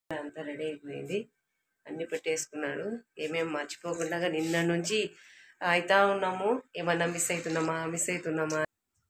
అంతా రెడీ అయిపోయింది అన్ని పెట్టేసుకున్నాడు ఏమేమి మర్చిపోకుండా నిన్న నుంచి అవుతా ఉన్నాము ఏమన్నా మిస్ అవుతున్నామా మిస్ అవుతున్నామా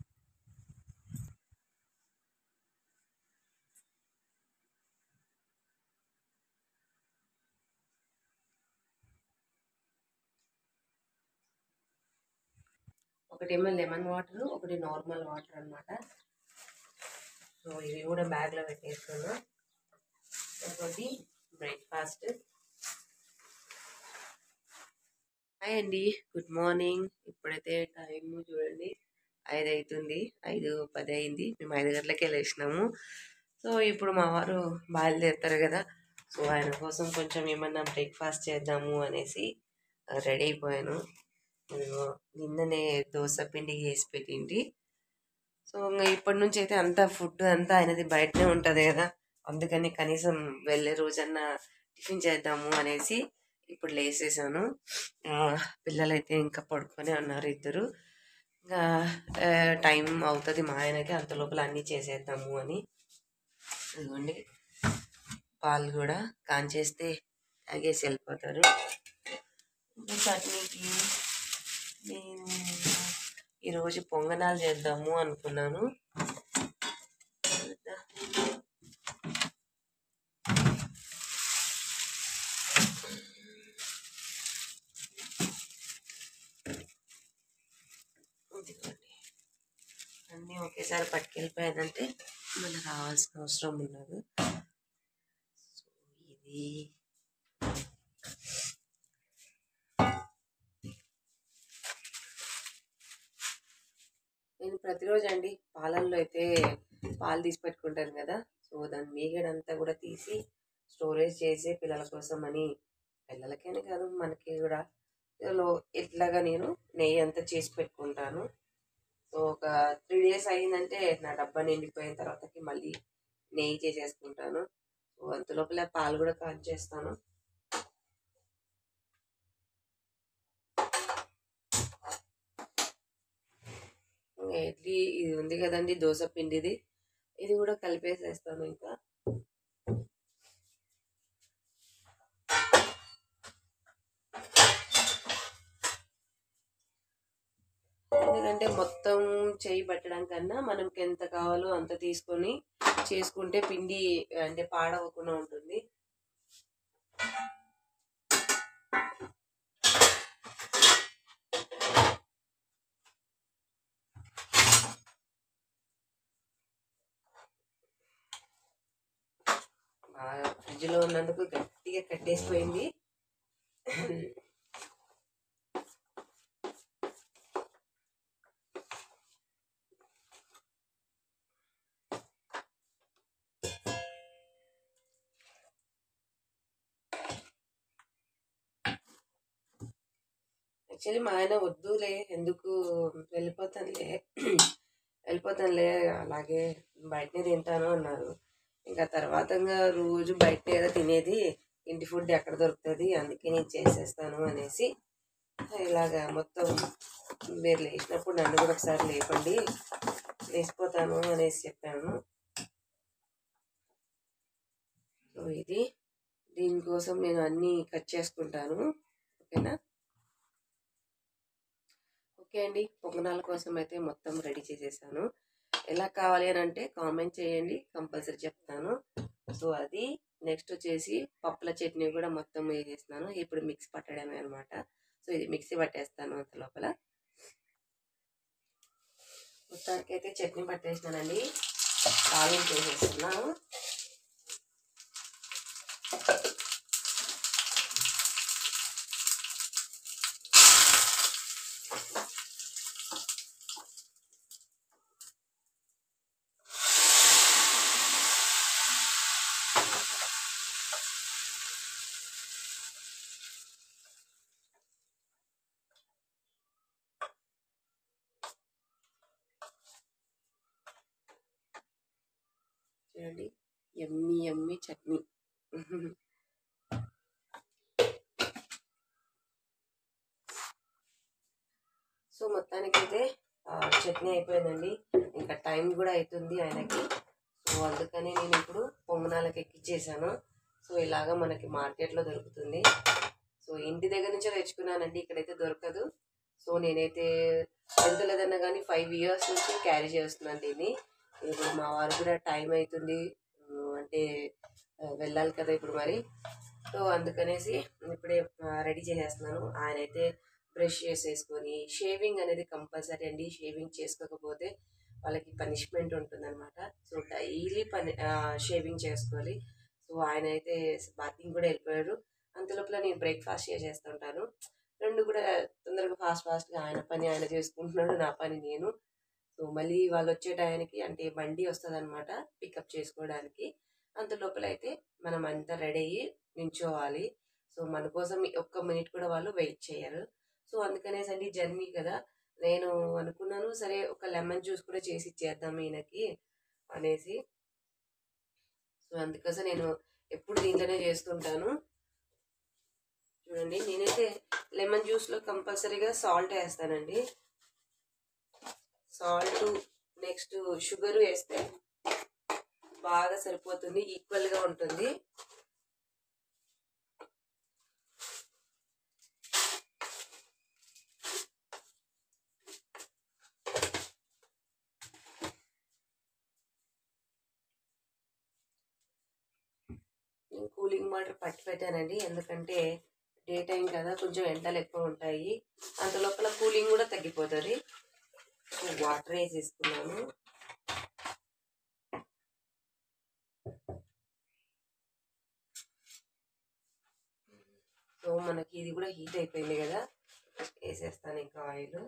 ఒకటేమో లెమన్ వాటర్ ఒకటి నార్మల్ వాటర్ అన్నమాట సో ఇవి కూడా బ్యాగ్లో పెట్టేసుకున్నా ఒకటి బ్రేక్ఫాస్ట్ హాయ్ అండి గుడ్ మార్నింగ్ ఇప్పుడైతే టైం చూడండి ఐదు అవుతుంది ఐదు పది అయింది మేము ఐదు గంటలకే లేచినాము సో ఇప్పుడు మా వారు బయలుదేరుతారు కదా సో ఆయన కోసం కొంచెం ఏమన్నా బ్రేక్ఫాస్ట్ చేద్దాము అనేసి రెడీ అయిపోయాను ఇదిగో నిన్ననే దోశ పిండి వేసి పెట్టింది సో ఇంకా ఇప్పటి నుంచి అయితే అంతా ఫుడ్ అంతా ఆయనది బయటనే ఉంటుంది కదా అందుకని కనీసం వెళ్ళే రోజన్నా టిఫిన్ చేద్దాము అనేసి ఇప్పుడు లేసేసాను ఆ, పిల్లలైతే ఇంకా పడుకొని ఉన్నారు ఇద్దరు ఇంకా ఆ, టైం అవుతుంది మా ఆయనకి అంత లోపల అన్నీ చేసేద్దాము అని ఇదిగోండి పాలు కూడా కాంచేస్తే తాగేసి వెళ్ళిపోతారు ఇంకా చట్నీకి నేను ఈరోజు పొంగనాలు చేద్దాము అనుకున్నాను ఇదిగోండి. అన్నీ ఒకేసారి పట్టుకెళ్ళిపోయానంటే మనకు రావాల్సిన అవసరం ఉండదు సో ఇది నేను ప్రతిరోజు అండి పాలల్లో అయితే పాలు తీసి పెట్టుకుంటాను కదా సో దాని మీగడంతా కూడా తీసి స్టోరేజ్ చేసి పిల్లల కోసం అని పిల్లలకైనా కాదు మనకి కూడా లో ఇట్లాగా నేను నెయ్యి అంతా చేసి పెట్టుకుంటాను సో ఒక త్రీ డేస్ అయిందంటే నా డబ్బా నిండిపోయిన తర్వాతకి మళ్ళీ నెయ్యి చేసేసుకుంటాను సో అంత లోపల పాలు కూడా కాంచేస్తాను ఇడ్లీ ఇది ఉంది కదండి దోశ పిండిది ఇది కూడా కలిపేసేస్తాను ఇంకా ఎందుకంటే మొత్తం చేయి పెట్టడం కన్నా మనకి ఎంత కావాలో అంత తీసుకొని చేసుకుంటే పిండి అంటే పాడవకుండా ఉంటుంది బాగా ఫ్రిడ్జ్ లో ఉన్నందుకు గట్టిగా కట్టేసిపోయింది యాక్చువల్లీ మా ఆయన వద్దులే ఎందుకు వెళ్ళిపోతానులే వెళ్ళిపోతానులే అలాగే బయటనే తింటాను అన్నారు ఇంకా తర్వాత ఇంకా రోజు బయటనే కదా తినేది ఇంటి ఫుడ్ ఎక్కడ దొరుకుతుంది అందుకే నేను చేసేస్తాను అనేసి ఇలాగా మొత్తం మీరు లేచినప్పుడు నన్ను కూడా ఒకసారి లేపండి లేచిపోతాను అనేసి చెప్పాను సో ఇది దీనికోసం నేను అన్నీ కట్ చేసుకుంటాను ఓకేనా ఓకే అండి పొంగనాల కోసం అయితే మొత్తం రెడీ చేసేసాను ఎలా కావాలి అని అంటే కామెంట్ చేయండి కంపల్సరీ చెప్తాను సో అది నెక్స్ట్ వచ్చేసి పప్పుల చట్నీ కూడా మొత్తం వేసేసినాను ఇప్పుడు మిక్స్ పట్టడమే అనమాట సో ఇది మిక్సీ పట్టేస్తాను అంత లోపల మొత్తానికి అయితే చట్నీ పట్టేసినానండి తాలింపు వేసేస్తున్నాను చూడండి ఎమ్మి ఎమ్మి చట్నీ సో మొత్తానికైతే ఆ, చట్నీ అయిపోయిందండి ఇంకా టైం కూడా అవుతుంది ఆయనకి సో అందుకని నేను ఇప్పుడు పొంగనాలకు ఎక్కిచ్చేసాను సో ఇలాగా మనకి మార్కెట్లో దొరుకుతుంది సో ఇంటి దగ్గర నుంచే తెచ్చుకున్నానండి ఇక్కడైతే దొరకదు సో నేనైతే ఎంత లేదన్నా కానీ ఫైవ్ ఇయర్స్ నుంచి క్యారీ చేస్తున్నాను దీన్ని ఇప్పుడు మా వారు కూడా టైం అవుతుంది ఆ, అంటే ఆ, వెళ్ళాలి కదా ఇప్పుడు మరి సో అందుకనేసి ఇప్పుడే రెడీ చేసేస్తున్నాను ఆయన అయితే బ్రష్ చేసేసుకొని షేవింగ్ అనేది కంపల్సరీ అండి షేవింగ్ చేసుకోకపోతే వాళ్ళకి పనిష్మెంట్ ఉంటుందన్నమాట సో డైలీ పని షేవింగ్ చేసుకోవాలి సో ఆయన అయితే బాతింగ్ కూడా వెళ్ళిపోయాడు అంతలోపల నేను బ్రేక్ఫాస్ట్ చేసేస్తుంటాను రెండు కూడా తొందరగా ఫాస్ట్ ఫాస్ట్గా ఆయన పని ఆయన చేసుకుంటున్నాడు నా పని నేను సో మళ్ళీ వాళ్ళు వచ్చే టయానికి అంటే బండి వస్తుంది అనమాట పికప్ చేసుకోవడానికి అంత లోపల అయితే మనం అంతా రెడీ అయ్యి నించోవాలి సో మన కోసం ఒక్క మినిట్ కూడా వాళ్ళు వెయిట్ చేయరు సో అందుకనేసి అండి జర్నీ కదా నేను అనుకున్నాను సరే ఒక లెమన్ జ్యూస్ కూడా చేసి ఇచ్చేద్దాం ఈయనకి అనేసి సో అందుకోసం నేను ఎప్పుడు దీంట్లోనే చేస్తుంటాను చూడండి నేనైతే లెమన్ జ్యూస్లో కంపల్సరీగా సాల్ట్ వేస్తానండి సాల్ట్ నెక్స్ట్ షుగర్ వేస్తే బాగా సరిపోతుంది ఈక్వల్గా ఉంటుంది నేను కూలింగ్ వాటర్ పట్టి పెట్టానండి ఎందుకంటే డే టైం కదా కొంచెం ఎండలు ఎక్కువ ఉంటాయి అంత లోపల కూలింగ్ కూడా తగ్గిపోతుంది సో వాటర్ వేసేసుకున్నాను సో మనకి ఇది కూడా హీట్ అయిపోయింది కదా వేసేస్తాను ఇంకా ఆయిల్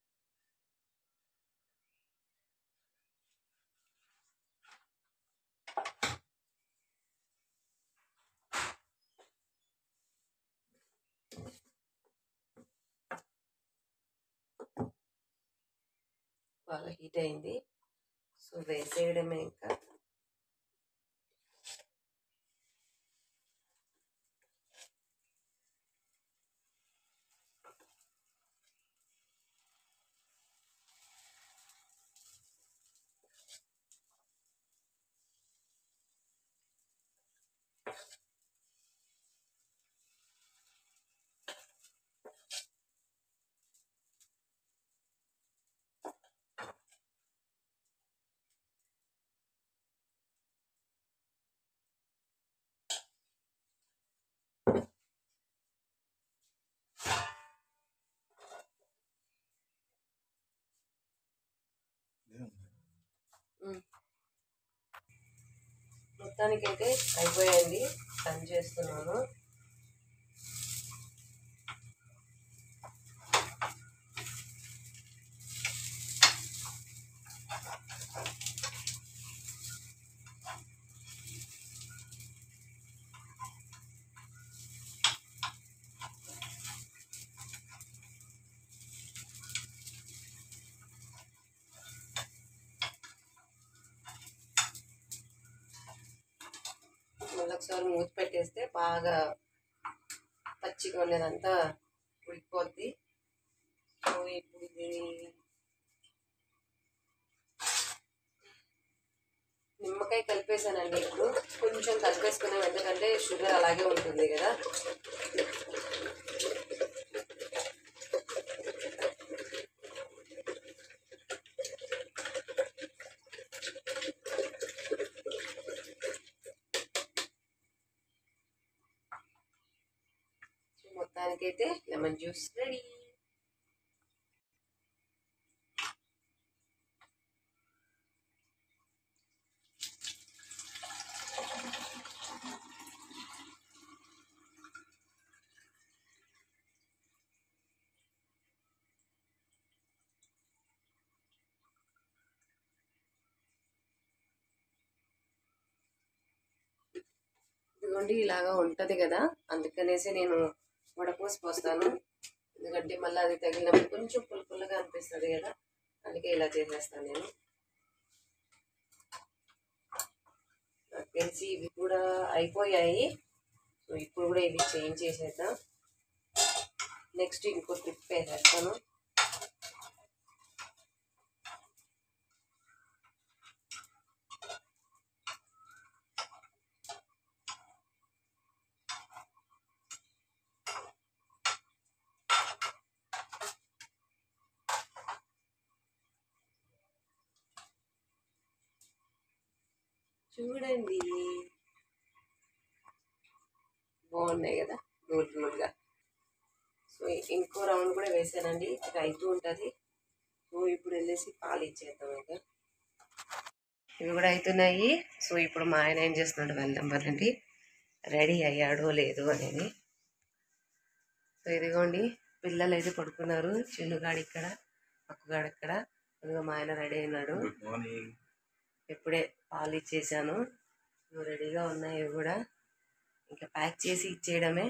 బాగా హీట్ అయింది సో వేసేయడమే ఇంకా మొత్తానికైతే అయిపోయింది పని చేస్తున్నాను మళ్ళీ ఒకసారి మూత పెట్టేస్తే బాగా పచ్చిగా ఉండేదంతా ఉడికిపోద్ది సో ఇప్పుడు ఇది నిమ్మకాయ కలిపేసానండి ఇప్పుడు కొంచెం కలిపేసుకున్నాం ఎందుకంటే షుగర్ అలాగే ఉంటుంది కదా సో మొత్తానికైతే లెమన్ జ్యూస్ రెడీ ఇదిగోండి ఇలాగా ఉంటది కదా అందుకనేసి నేను వడపోసి పోస్తాను ఎందుకంటే మళ్ళీ అది తగిలినప్పుడు కొంచెం పుల్ల పుల్లగా అనిపిస్తుంది కదా అందుకే ఇలా చేసేస్తాను నేను నాకు తెలిసి ఇవి కూడా అయిపోయాయి సో ఇప్పుడు కూడా ఇవి చేంజ్ చేసేద్దాం నెక్స్ట్ ఇంకో ట్రిప్ వేసేస్తాను చూడండి బాగున్నాయి కదా నూలు నూలుగా సో ఇంకో రౌండ్ కూడా వేసానండి ఇది అవుతూ ఉంటుంది సో ఇప్పుడు వెళ్ళేసి పాలు ఇచ్చేద్దాం ఇక ఇవి కూడా అవుతున్నాయి సో ఇప్పుడు మా ఆయన ఏం చేస్తున్నాడు వెళ్దాం పదండి రెడీ అయ్యాడో లేదో అనేది సో ఇదిగోండి పిల్లలు అయితే పడుకున్నారు చిన్నుగాడు ఇక్కడ పక్కగాడు ఇక్కడ ఇదిగో మా ఆయన రెడీ అయినాడు గుడ్ మార్నింగ్ ఇప్పుడే పాలు ఇచ్చేసాను ఇవి రెడీగా ఉన్నాయి ఇవి కూడా ఇంకా ప్యాక్ చేసి ఇచ్చేయడమే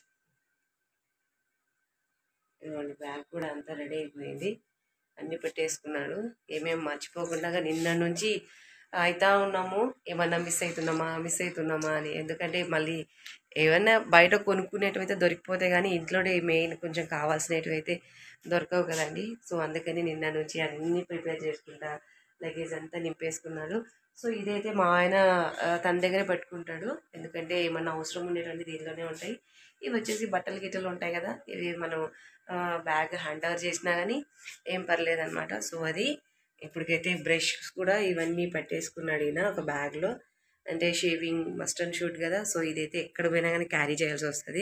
ఇదిగోండి బ్యాగ్ కూడా అంతా రెడీ అయిపోయింది అన్ని పెట్టేసుకున్నాడు ఏమేమి మర్చిపోకుండా నిన్న నుంచి అవుతా ఉన్నాము ఏమన్నా మిస్ అవుతున్నామా మిస్ అవుతున్నామా అని ఎందుకంటే మళ్ళీ ఏమన్నా బయట కొనుక్కునేటివైతే దొరికిపోతాయి కానీ ఇంట్లోనే మెయిన్ కొంచెం కావాల్సినవి అయితే దొరకవు కదండి సో అందుకని నిన్న నుంచి అన్నీ ప్రిపేర్ చేసుకుంటా లగేజ్ అంతా నింపేసుకున్నాడు సో ఇదైతే మా ఆయన ఆ, తన దగ్గరే పెట్టుకుంటాడు ఎందుకంటే ఏమన్నా అవసరం ఉండేటువంటి దీనిలోనే ఉంటాయి ఇవి వచ్చేసి బట్టలు గిట్టలు ఉంటాయి కదా ఇవి మనం బ్యాగ్ హ్యాండ్ ఓవర్ చేసినా కానీ ఏం పర్లేదు అనమాట సో అది ఇప్పటికైతే బ్రష్ కూడా ఇవన్నీ పెట్టేసుకున్నాడు ఈయన ఒక బ్యాగ్లో అంటే షేవింగ్ మస్ట్ అండ్ షూట్ కదా సో ఇదైతే ఎక్కడ పోయినా కానీ క్యారీ చేయాల్సి వస్తుంది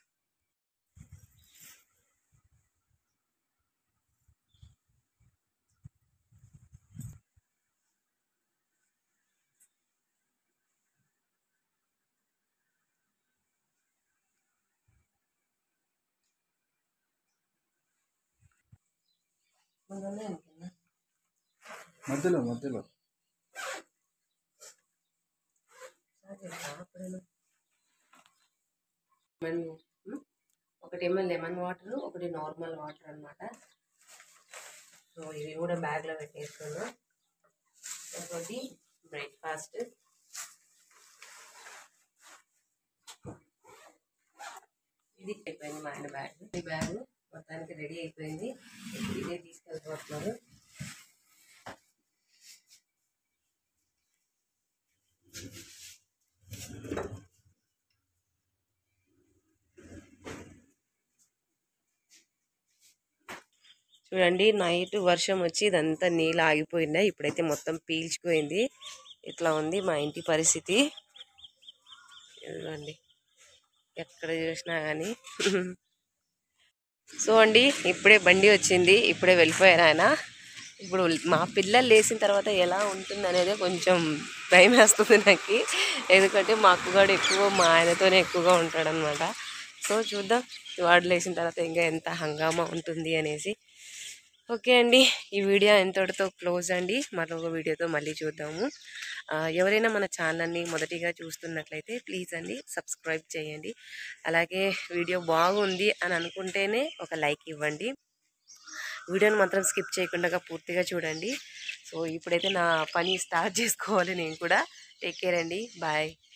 మధ్యలో మధ్యలో లెమన్ ఉమ్, ఒకటేమో లెమన్ వాటర్ ఒకటి నార్మల్ వాటర్ అన్నమాట సో ఇవి కూడా బ్యాగ్లో పెట్టేసుకున్నా ఒకటి బ్రేక్ఫాస్ట్ ఇది అయిపోయింది మా ఆయన బ్యాగ్ ఈ బ్యాగ్ మొత్తానికి రెడీ అయిపోయింది ఇప్పుడు ఇదే తీసుకెళ్ళిపోతున్నారు చూడండి నైట్ వర్షం వచ్చి ఇదంతా నీళ్ళు ఆగిపోయిందా ఇప్పుడైతే మొత్తం పీల్చిపోయింది ఇట్లా ఉంది మా ఇంటి పరిస్థితి ఇదిగోండి ఎక్కడ చూసినా కానీ సో అండి ఇప్పుడే బండి వచ్చింది ఇప్పుడే వెళ్ళిపోయారు ఆయన ఇప్పుడు మా పిల్లలు లేచిన తర్వాత ఎలా ఉంటుంది అనేది కొంచెం భయం వేస్తుంది నాకు ఎందుకంటే మా అక్కగాడు ఎక్కువ మా ఆయనతోనే ఎక్కువగా ఉంటాడనమాట సో చూద్దాం వాడు లేచిన తర్వాత ఇంకా ఎంత హంగామా ఉంటుంది అనేసి ఓకే అండి ఈ వీడియో ఎంతటితో క్లోజ్ అండి మరొక వీడియోతో మళ్ళీ చూద్దాము ఆ, ఎవరైనా మన ఛానల్ని మొదటిగా చూస్తున్నట్లయితే ప్లీజ్ అండి సబ్స్క్రైబ్ చేయండి అలాగే వీడియో బాగుంది అని అనుకుంటేనే ఒక లైక్ ఇవ్వండి వీడియోని మాత్రం స్కిప్ చేయకుండా పూర్తిగా చూడండి సో ఇప్పుడైతే నా పని స్టార్ట్ చేసుకోవాలి నేను కూడా టేక్ కేర్ అండి బాయ్